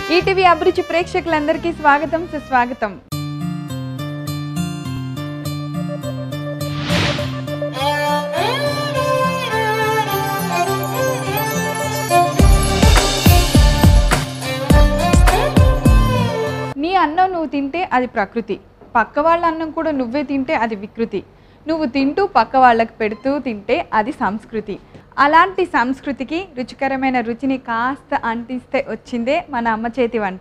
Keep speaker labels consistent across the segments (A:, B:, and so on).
A: ETV అభిరుచి ప్రేక్షకులందరికీ స్వాగతం సుస్వాగతం నీ అన్నం నువ్వు తింటే అది ప్రకృతి పక్క వాళ్ళ అన్నం కూడా నువ్వే తింటే అది వికృతి నువ్వు తింటూ పక్క వాళ్ళకి పెడుతూ తింటే అది సంస్కృతి అలాంటి సంస్కృతికి రుచికరమైన రుచిని కాస్త అంటిస్తే వచ్చిందే మన అమ్మ చేతి వంట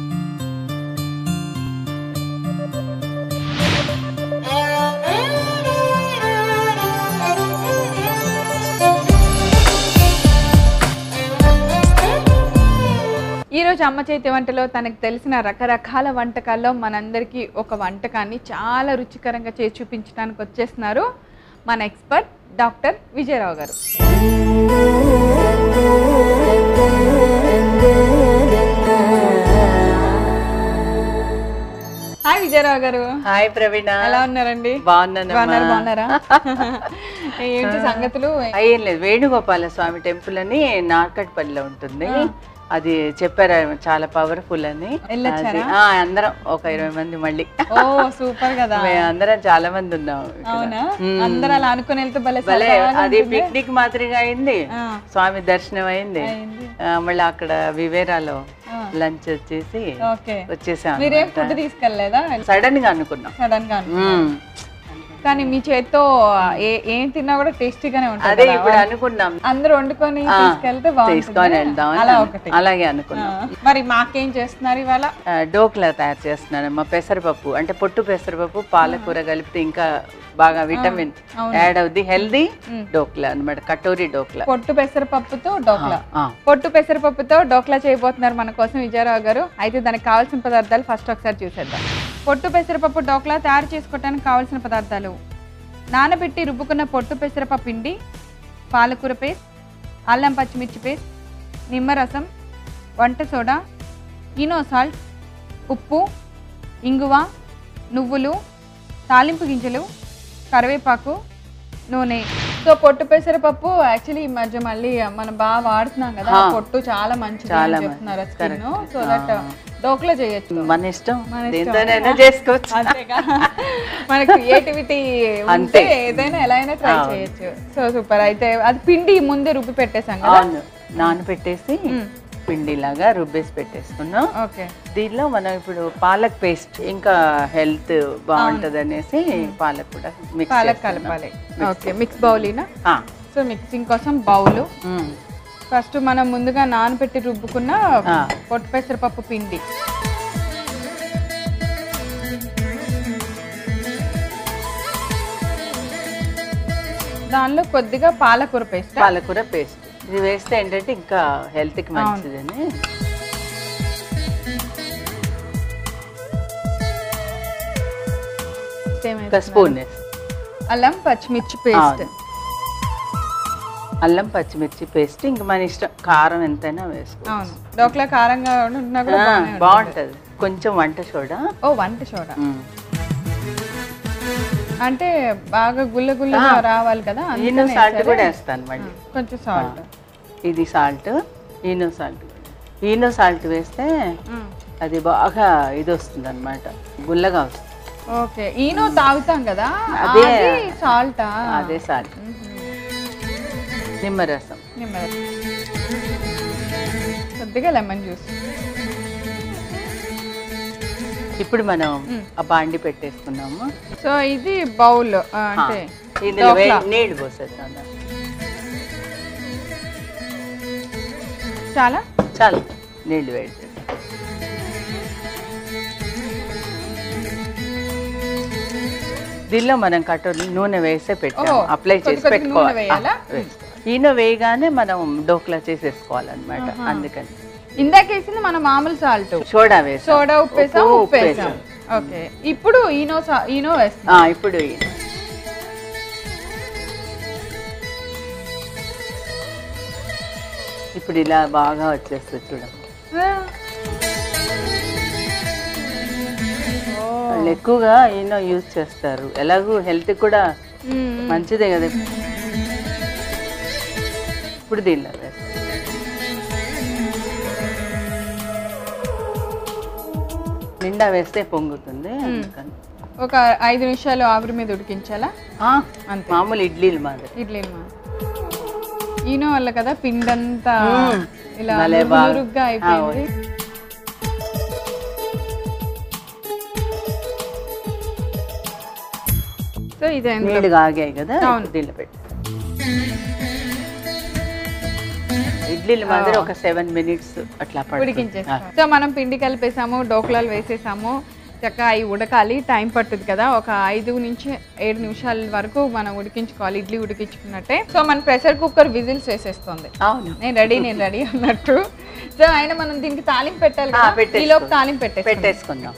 A: ఈరోజు అమ్మ చేతి వంటలో తనకు తెలిసిన రకరకాల వంటకాల్లో మనందరికీ ఒక వంటకాన్ని చాలా రుచికరంగా చేసి చూపించడానికి వచ్చేస్తున్నారు మన ఎక్స్పర్ట్ డాక్టర్ విజయరావు గారు హాయ్ విజయరావు గారు
B: హాయ్ ప్రవీణ
A: ఎలా ఉన్నారండి
B: బాగున్నాను
A: బాగున్నారు బాగున్నారా ఏంటి సంగతులు
B: ఏం లేదు వేణుగోపాల స్వామి టెంపుల్ అని నార్కట్పల్లిలో ఉంటుంది అది చెప్పారు చాలా పవర్ఫుల్ అని
A: వెళ్ళొచ్చారా?
B: అది, ఆ, అందరం ఒక ఇరవై మంది మళ్ళీ
A: ఓ సూపర్ కదా
B: మేము అందరం చాలా మంది ఉన్నాం ఇక్కడ.
A: అవునా
B: మ్మ్.
A: అందరూ అలా అనుకుని వెళ్తే భలే
B: భలే
A: సరదాగా
B: అది
A: ఉంటుంది.
B: పిక్నిక్ మాదిరిగా అయింది
A: ఆ.
B: స్వామి దర్శనం అయింది
A: అయింది.
B: ఆ, మళ్ళీ అక్కడ వివేరాలో
A: ఆ.
B: లంచ్ వచ్చేసి
A: ఓకే
B: వచ్చేసాం
A: మీరేం ఫుడ్ తీసుకెళ్ళలేదా
B: సడన్ గా అనుకున్నాం
A: సడన్ గా
B: మ్మ్.
A: కానీ మీ చేత్తో ఏ- ఏం తిన్నా కూడా టేస్టీగానే ఉంటుంది
B: అదే
A: కదా.
B: ఇప్పుడు అనుకున్నాం
A: అందరూ వండుకొని
B: ఆ,
A: తీసుకెళ్తే
B: తీసుకొని
A: బాగుంటుంది
B: వెళ్దాం
A: అలా ఒకటి
B: అలాగే
A: ఆ,
B: అనుకున్నాం
A: మరి మాకేం చేస్తున్నారు ఇవాళ
B: ఆ, డోక్లా తయారు చేస్తున్నాను మా పెసరపప్పు అంటే పొట్టు పెసరపప్పు పాలకూర కలిపితే ఇంకా బాగా విటమిన్
A: అవును.
B: యాడ్ అవుద్ది హెల్దీ
A: మ్.
B: డోక్లా అన్నమాట కటోరీ డోక్లా
A: పొట్టు పెసరపప్పుతో డోక్లా
B: ఆ,
A: పొట్టు పెసరపప్పుతో డోక్లా చేయబోతున్నారు మన కోసం విజయరావు గారు అయితే దానికి కావాల్సిన పదార్థాలు ఫస్ట్ ఒకసారి చూసేద్దాం పొట్టు పెసరపప్పు డోక్లా తయారు చేసుకోవడానికి కావాల్సిన పదార్థాలు నానబెట్టి రుబ్బుకున్న పొట్టు పెసరపప్పు పిండి పాలకూర పేస్ట్ అల్లం పచ్చిమిర్చి పేస్ట్ నిమ్మరసం వంట సోడా ఇనో సాల్ట్ ఉప్పు ఇంగువ నువ్వులు తాలింపు గింజలు కరివేపాకు నూనె సో పొట్టు పెసరపప్పు యాక్చువల్లీ ఈ మధ్య మళ్ళీ మనం బాగా వాడుతున్నాం కదా
B: ఆ.
A: పొట్టు చాలా మంచిది
B: చాలా
A: అని
B: మంచిది.
A: చెప్తున్నారు skin
B: Correct.
A: So that dhokla చేయొచ్చు
B: మన ఇష్టం
A: మన ఇష్టం.
B: దేంతోనైనా చేసుకోవచ్చు
A: అంతేగా మన క్రియేటివిటీ ఉంటే
B: అంతే.
A: ఏదైనా ఎలా అయినా ట్రై
B: అవును.
A: చేయొచ్చు సో సూపర్ అయితే అది పిండి ముందే రుబ్బి పెట్టేసాం కదా
B: అవును నానబెట్టేసి పిండిలాగా రుబ్బేసి పెట్టేసుకున్నాం
A: ఓకే
B: దీనిలో మనం ఇప్పుడు పాలక్ పేస్ట్ ఇంకా హెల్త్ బాగుంటది అనేసి పాలక్ కూడా మిక్స్
A: పాలక్ కలపాలి ఓకే మిక్స్ బౌలీనా
B: ఆ,
A: సో మిక్సింగ్ కోసం బౌలు
B: మ్.
A: ఫస్ట్ మనం ముందుగా నానబెట్టి రుబ్బుకున్న
B: ఆ.
A: పొట్టు పెసరపప్పు పిండి దానిలో కొద్దిగా పాలకూర పేస్ట్
B: పాలకూర పేస్ట్ ఇది వేస్తే ఏంటంటే ఇంకా హెల్త్ కి మంచిదని ఒక స్పూన్ వేస్తాం.
A: అల్లం పచ్చిమిర్చి పేస్ట్
B: అవును. అల్లం పచ్చిమిర్చి పేస్ట్ ఇంకా మన ఇష్టం కారం ఎంతైనా వేసుకో
A: అవును డోక్లా కారంగా ఉన్నా కూడా బాగానే ఉంటుంది.
B: బాగుంటది కొంచెం వంట సోడా
A: ఓ వంట సోడా
B: మ్.
A: అంటే బాగా గుల్ల గుల్లగా రావాలి కదా
B: ఈనో
A: అందుకనే
B: సాల్ట్
A: వేశారా?
B: కూడా వేస్తాను మళ్ళీ
A: కొంచెం సాల్ట్
B: ఇది salt Eno salt Eno salt వేస్తే అది బాగా ఇది వస్తుంది అనమాట గుల్లగా వస్తుంది
A: ఓకే ఈనో తాగుతాం కదా
B: అదే.
A: అది సాల్టా
B: అదే సాల్ట్ నిమ్మరసం
A: నిమ్మరసం కొద్దిగా లెమన్ జ్యూస్
B: ఇప్పుడు మనం ఆ బాండి పెట్టేసుకున్నాము
A: సో ఇది బౌల్ అంటే
B: ఇందులో వే-
A: డోక్లా.
B: నీళ్ళు పోసేద్దాం
A: చాలా
B: చాలు నీళ్ళు వేడి చేసి. దీనిలో మనం కట్టోరి నూనె వేసే పెట్టాము
A: ఓహో,
B: అప్లై
A: కొద్ది
B: చేసి
A: కొద్దిగా
B: పెట్టుకోవాలి
A: నూనె వేయాలా?
B: ఆ, వేసుకోవాలి. ఈయన వేయగానే మనం డోక్లా చేసేసుకోవాలన్నమాట అందుకని
A: ఇందాక వేసింది మన మామూలు సాల్ట్
B: సోడా వేసాం
A: సోడా ఉప్పు వేసాం
B: ఉప్పు,
A: ఉప్పు
B: ఉప్పు
A: వేసాం ఓకే ఇప్పుడు ఈనో సా- ఈనో వేస్తాం
B: ఆ, ఇప్పుడు ఈయన ఇప్పుడు ఇలా బాగా వచ్చేస్తుంది చూడండి వాళ్ళు ఎక్కువగా ఈనో యూజ్ చేస్తారు ఎలాగూ హెల్త్ కూడా
A: మ్మ్.
B: మంచిదే కదా ఇప్పుడు దీనిలో వేస్తాం నిండా వేస్తే పొంగుతుంది అందుకని
A: ఒక ఐదు నిమిషాలు ఆవిరి మీద ఉడికించాలా
B: ఆ,
A: అంతే.
B: మామూలు ఇడ్లీలు మాదిరి
A: ఇడ్లీ మా ఈనో వల్ల కదా పిండంతా
B: మ్మ్.
A: ఇలా
B: భలే బాగా-
A: నురుగ్గా అయిపోయింది సో ఇదే
B: నీళ్ళుగా ఆగాయి కదా
A: అవును.
B: దీనిలో పెట్టి ఇడ్లీలు మాదిరి ఒక సెవెన్ మినిట్స్ అట్లా పడుతుంది.
A: ఉడికించేస్తాం సో మనం పిండి కలిపేసాము డోక్లాలు వేసేసాము చక్కగా అవి ఉడకాలి టైం పట్టుద్ది కదా ఒక ఐదు నుంచి ఏడు నిమిషాల వరకు మనం ఉడికించుకోవాలి ఇడ్లీ ఉడికించుకున్నట్టే సో మన ప్రెషర్ కుక్కర్ విజిల్స్ వేసేస్తుంది
B: అవును
A: నేను రెడీ నేను రెడీ అన్నట్టు సో అయినా మనం దీనికి తాలింపు పెట్టాలి
B: ఆ,
A: కదా
B: పెట్టేసుకో.
A: ఈ లోపు తాలింపు పెట్టేసి
B: పెట్టేసుకుందాం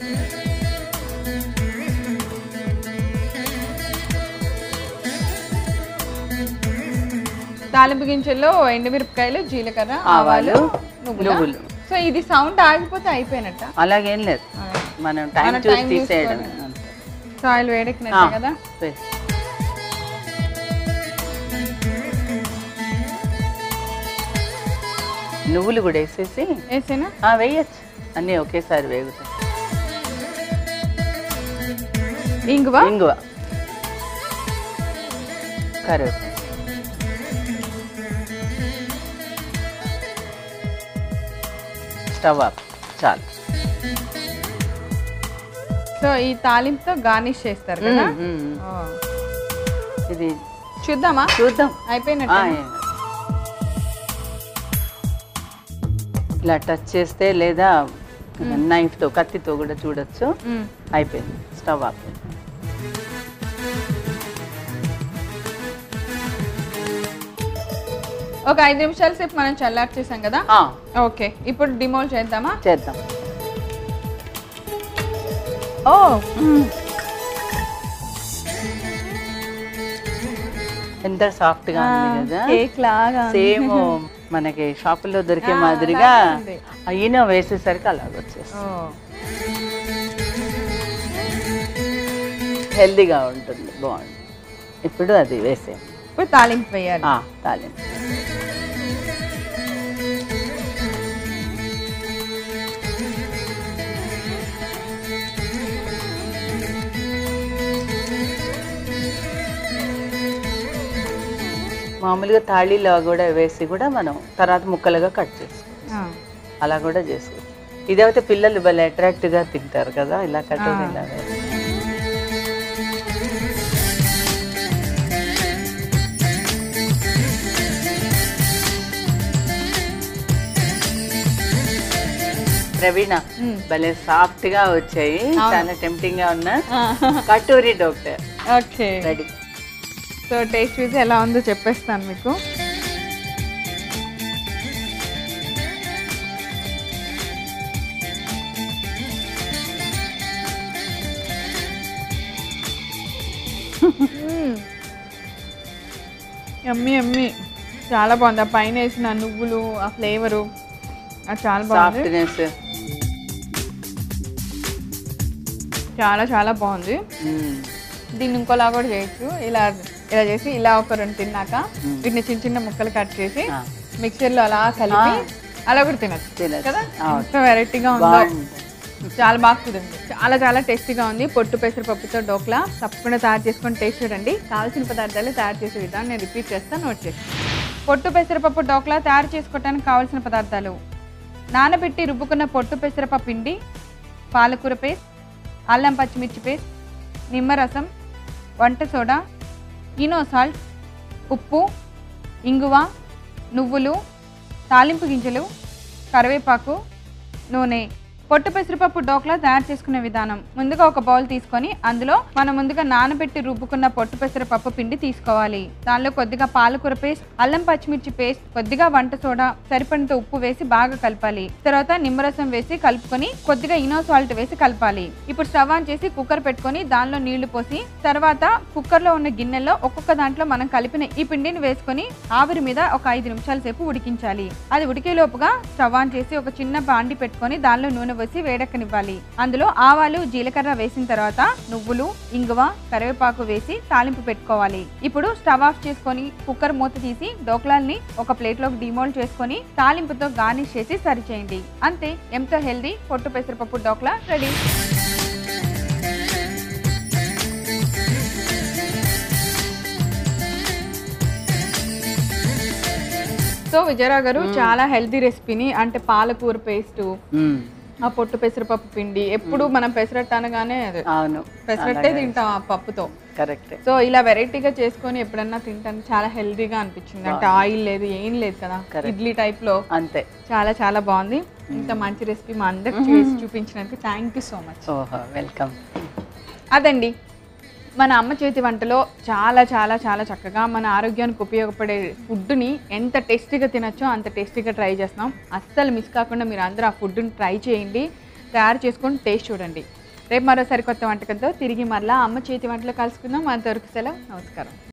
A: తాలింపు గింజల్లో ఎండుమిరపకాయలు జీలకర్ర ఆవాలు
B: ఆవాలు,
A: నువ్వులు
B: నువ్వులు.
A: సో ఇది సౌండ్ ఆగిపోతే అయిపోయినట్ట
B: అలాగేం లేదు మనం టైం
A: మన
B: చూసి
A: time
B: తీసేయడం
A: చూసుకొని.
B: అంతే.
A: సో ఆయిల్ వేడెక్కినట్టే
B: ఆ,
A: కదా
B: వేసి. నువ్వులు కూడా వేసేసి
A: వేసేనా
B: ఆ, వేయచ్చు అన్నీ ఒకేసారి వేగుతాయి
A: ఇంగువ
B: ఇంగువ కరివేపాకు స్టవ్ ఆఫ్ చాలు
A: సో ఈ తాలింపుతో గార్నిష్ చేస్తారు కదా
B: మ్మ్, మ్మ్.
A: ఓ.
B: ఇది
A: చూద్దామా
B: చూద్దాం
A: అయిపోయినట్టు
B: ఆ, ఏ. ఇలా టచ్ చేస్తే లేదా నైఫ్తో కత్తితో కూడా చూడొచ్చు అయిపోయింది స్టవ్ ఆఫ్
A: ఒక ఐదు నిమిషాల సేపు మనం చల్లారి చేసాం కదా
B: ఆ,
A: ఓకే ఇప్పుడు డిమోల్ చేద్దామా
B: చేద్దాం
A: ఓ
B: ఎంత సాఫ్ట్ గా ఉంది కదా
A: కేక్ లాగా
B: సేమ్ మనకి షాపుల్లో దొరికే మాదిరిగా
A: అలాగే ఉంది.
B: ఆ ఈనో వేసేసరికి అలాగ వచ్చేస్తుంది
A: ఓ
B: హెల్దీగా ఉంటుంది బాగుంది ఇప్పుడు అది వేసే
A: ఇప్పుడు తాలింపు వేయాలి
B: తాలింపు మామూలుగా తాళిలో కూడా వేసి కూడా మనం తర్వాత ముక్కలుగా కట్ చేసుకోవచ్చు
A: ఆ.
B: అలా కూడా చేసుకోవచ్చు ఇదైతే పిల్లలు భలే అట్రాక్ట్గా తింటారు కదా ఇలా కట్టేసి ఇలా వేసి. ప్రవీణ
A: మ్మ్.
B: భలే సాఫ్ట్ గా వచ్చాయి చాలా టెంప్టింగ్ గా ఉన్నా
A: ఆ.
B: Katori dhokla
A: okay
B: ready
A: so taste చూసి ఎలా ఉందో చెప్పేస్తాను మీకు ఎమ్మి ఎమ్మి చాలా బాగుంది ఆ పైన వేసిన నువ్వులు ఆ ఫ్లేవరు అది చాలా బాగుంది
B: సాఫ్ట్నెస్
A: చాలా చాలా బాగుంది దీన్ని ఇంకోలా కూడా చేయొచ్చు ఇలా ఇలా చేసి ఇలా ఒక రెండు తిన్నాక వీటిని చిన్న చిన్న ముక్కలు కట్ చేసి మిక్సర్లో అలా కలిపి అలా కూడా తినచ్చు
B: తినచ్చు.
A: కదా
B: అవును.
A: ఎంత వెరైటీగా ఉందో
B: బాగుంది
A: చాలా బాగా కుదిరింది చాలా చాలా టేస్టీగా ఉంది పొట్టు పెసరపప్పుతో డోక్లా తప్పకుండా తయారు చేసుకొని టేస్ట్ చూడండి కావాల్సిన పదార్థాలు తయారు చేసే విధానం నేను రిపీట్ చేస్తాను నోట్ చేసి పొట్టు పెసరపప్పు డోక్లా తయారు చేసుకోవడానికి కావాల్సిన పదార్థాలు నానబెట్టి రుబ్బుకున్న పొట్టు పెసరపప్పు పిండి పాలకూర పేస్ట్ అల్లం పచ్చిమిర్చి పేస్ట్ నిమ్మరసం వంట సోడా ఇనో సాల్ట్ ఉప్పు ఇంగువ నువ్వులు తాలింపు గింజలు కరివేపాకు నూనె పొట్టు పెసరపప్పు డోక్లా తయారు చేసుకునే విధానం ముందుగా ఒక బౌల్ తీసుకొని అందులో మనం ముందుగా నానబెట్టి రుబ్బుకున్న పొట్టు పెసరపప్పు పిండి తీసుకోవాలి దానిలో కొద్దిగా పాలకూర పేస్ట్ అల్లం పచ్చిమిర్చి పేస్ట్ కొద్దిగా వంట సోడా సరిపడినంత ఉప్పు వేసి బాగా కలపాలి తర్వాత నిమ్మరసం వేసి కలుపుకొని కొద్దిగా ఇనో సాల్ట్ వేసి కలపాలి ఇప్పుడు స్టవ్ ఆన్ చేసి కుక్కర్ పెట్టుకొని దానిలో నీళ్లు పోసి తర్వాత కుక్కర్ లో ఉన్న గిన్నెలో ఒక్కొక్క దాంట్లో మనం కలిపిన ఈ పిండిని వేసుకొని ఆవిరి మీద ఒక ఐదు నిమిషాల సేపు ఉడికించాలి అది ఉడికే లోపుగా స్టవ్ ఆన్ చేసి ఒక చిన్న బాండి పెట్టుకొని దానిలో నూనె పోసి వేడెక్కనివ్వాలి అందులో ఆవాలు జీలకర్ర వేసిన తర్వాత నువ్వులు ఇంగువ కరివేపాకు వేసి తాలింపు పెట్టుకోవాలి ఇప్పుడు స్టవ్ ఆఫ్ చేసుకొని కుక్కర్ మూత తీసి డోక్లాల్ని ఒక ప్లేట్లోకి డిమోల్డ్ చేసుకొని తాలింపుతో గార్నిష్ చేసి సర్వ్ చేయండి అంతే ఎంతో హెల్దీ పొట్టు పెసరపప్పు డోక్లా రెడీ సో విజయరావు గారు చాలా హెల్తీ రెసిపీని అంటే పాలకూర పేస్ట్
B: మ్మ్.
A: ఆ పొట్టు పెసరపప్పు పిండి ఎప్పుడు మనం పెసరట్టు అనగానే అది
B: అవును
A: పెసరట్టే తింటాం ఆ పప్పుతో
B: కరెక్టే
A: సో ఇలా వెరైటీగా చేసుకొని ఎప్పుడన్నా తింటాను చాలా హెల్తీగా అనిపించింది అంటే ఆయిల్ లేదు ఏం లేదు కదా ఇడ్లీ టైప్ లో
B: అంతే
A: చాలా చాలా బాగుంది ఇంత మంచి రెసిపీ మా అందరికి చేసి చూపించినందుకు థ్యాంక్ యూ సో మచ్
B: ఓహో వెల్కమ్
A: అదండి మన అమ్మ చేతి వంటలో చాలా చాలా చాలా చక్కగా మన ఆరోగ్యానికి ఉపయోగపడే ఫుడ్ని ఎంత టేస్టీగా తినచ్చో అంత టేస్టీగా ట్రై చేస్తున్నాం అస్సలు మిస్ కాకుండా మీరు అందరూ ఆ ఫుడ్ని ట్రై చేయండి తయారు చేసుకొని టేస్ట్ చూడండి రేపు మరోసారి కొత్త వంటకంతో తిరిగి మరలా అమ్మ చేతి వంటలో కలుసుకుందాం అంతవరకు సెలవు నమస్కారం